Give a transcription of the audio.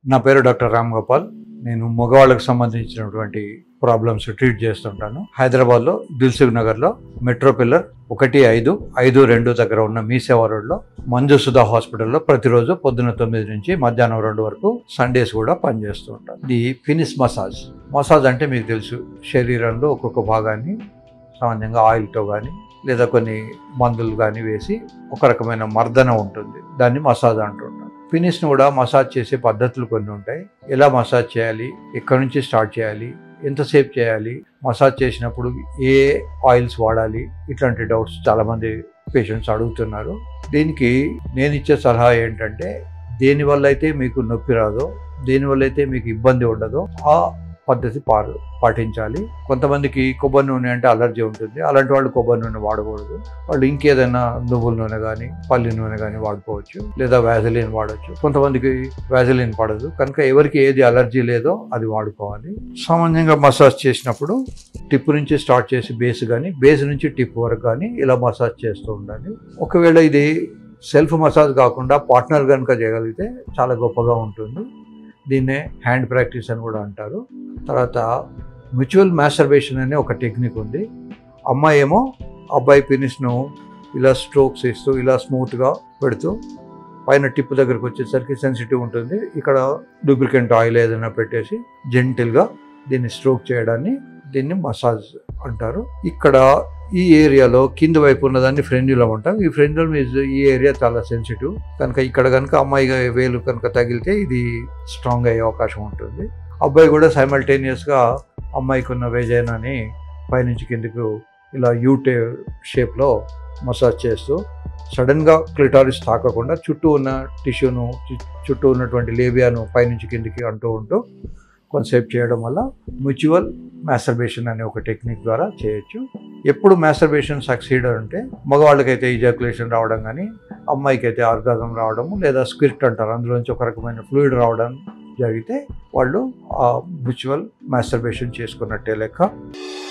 నా పేరు డాక్టర్ రామ్ గోపాల్ నేను మగవాళ్ళకు సంబంధించినటువంటి ప్రాబ్లమ్స్ ట్రీట్ చేస్తుంటాను హైదరాబాద్లో దిల్సుఖ్ నగర్లో మెట్రో పిల్లర్ ఒకటి ఐదు ఐదు రెండు దగ్గర ఉన్న మీ సేవా రోడ్లో మంజు సుధా హాస్పిటల్లో ప్రతిరోజు పొద్దున తొమ్మిది నుంచి మధ్యాహ్నం రెండు వరకు సండేస్ కూడా పనిచేస్తూ ఉంటాను ఇది ఫినిష్ మసాజ్ మసాజ్ అంటే మీకు తెలుసు శరీరంలో ఒక్కొక్క భాగాన్ని సామాన్యంగా ఆయిల్తో కానీ లేదా కొన్ని మందులు కానీ వేసి ఒక రకమైన మర్దన ఉంటుంది దాన్ని మసాజ్ అంటుంటాం ఫినిష్ని కూడా మసాజ్ చేసే పద్ధతులు కొన్ని ఉంటాయి ఎలా మసాజ్ చేయాలి ఎక్కడి నుంచి స్టార్ట్ చేయాలి ఎంతసేపు చేయాలి మసాజ్ చేసినప్పుడు ఏ ఆయిల్స్ వాడాలి ఇట్లాంటి డౌట్స్ చాలామంది పేషెంట్స్ అడుగుతున్నారు దీనికి నేను ఇచ్చే సలహా ఏంటంటే దేనివల్ల అయితే మీకు నొప్పి రాదో దేనివల్ల అయితే మీకు ఇబ్బంది ఉండదో ఆ పద్ధతి పా పాటించాలి కొంతమందికి కొబ్బరి నూనె అంటే అలర్జీ ఉంటుంది అలాంటి వాళ్ళు కొబ్బరి నూనె వాడకూడదు వాళ్ళు ఇంకేదైనా నువ్వుల నూనె కానీ పల్లి నూనె కానీ వాడుకోవచ్చు లేదా వ్యాజిలిన్ వాడచ్చు కొంతమందికి వ్యాజిలిన్ పడదు కనుక ఎవరికి ఏది అలర్జీ లేదో అది వాడుకోవాలి సామాన్యంగా మసాజ్ చేసినప్పుడు టిప్ నుంచి స్టార్ట్ చేసి బేస్ కానీ బేస్ నుంచి టిప్ వరకు కానీ ఇలా మసాజ్ చేస్తూ ఉండాలి ఒకవేళ ఇది సెల్ఫ్ మసాజ్ కాకుండా పార్ట్నర్ కనుక చేయగలిగితే చాలా గొప్పగా ఉంటుంది దీన్నే హ్యాండ్ ప్రాక్టీస్ అని కూడా అంటారు తర్వాత మ్యూచువల్ మాస్టర్బేషన్ అనే ఒక టెక్నిక్ ఉంది అమ్మాయి ఏమో అబ్బాయి పెనిస్ను ఇలా స్ట్రోక్స్ ఇస్తూ ఇలా స్మూత్గా పెడుతూ పైన టిప్ దగ్గరకు వచ్చేసరికి సెన్సిటివ్ ఉంటుంది ఇక్కడ డూప్లికెంట్ ఆయిల్ ఏదైనా పెట్టేసి జెంటిల్గా దీన్ని స్ట్రోక్ చేయడాన్ని దీన్ని మసాజ్ అంటారు ఇక్కడ ఈ ఏరియాలో కింద వైపు ఉన్నదాన్ని ఫ్రెండ్యులం అంటాం ఈ ఫ్రెండ్యులం ఇస్ ఈ ఏరియా చాలా సెన్సిటివ్ కనుక ఇక్కడ కనుక అమ్మాయి వేలు కనుక తగిలితే ఇది స్ట్రాంగ్ అయ్యే అవకాశం ఉంటుంది అబ్బాయి కూడా సైమల్టేనియస్గా అమ్మాయికి ఉన్న వేజైనాని పైనుంచి కిందకు ఇలా యూటే షేప్లో మసాజ్ చేస్తూ సడన్గా క్లిటారిస్ తాకకుండా చుట్టూ ఉన్న టిష్యూను చుట్టూ ఉన్నటువంటి లేబియాను పైనుంచి కిందికి అంటూ ఉంటూ కొంతసేపు చేయడం వల్ల మ్యూచువల్ మ్యాస్టర్బేషన్ అనే ఒక టెక్నిక్ ద్వారా చేయొచ్చు ఎప్పుడు మ్యాస్టర్బేషన్ సక్సీడ్ అంటే మగవాళ్ళకైతే ఇజాకులేషన్ రావడం కానీ అమ్మాయికి అయితే ఆర్గాజం రావడము లేదా స్క్రిప్ట్ అంటారు అందులోంచి ఒక రకమైన ఫ్లూయిడ్ రావడం జరిగితే వాళ్ళు మ్యూచువల్ మ్యాస్టర్బేషన్ చేసుకున్నట్టే లెక్క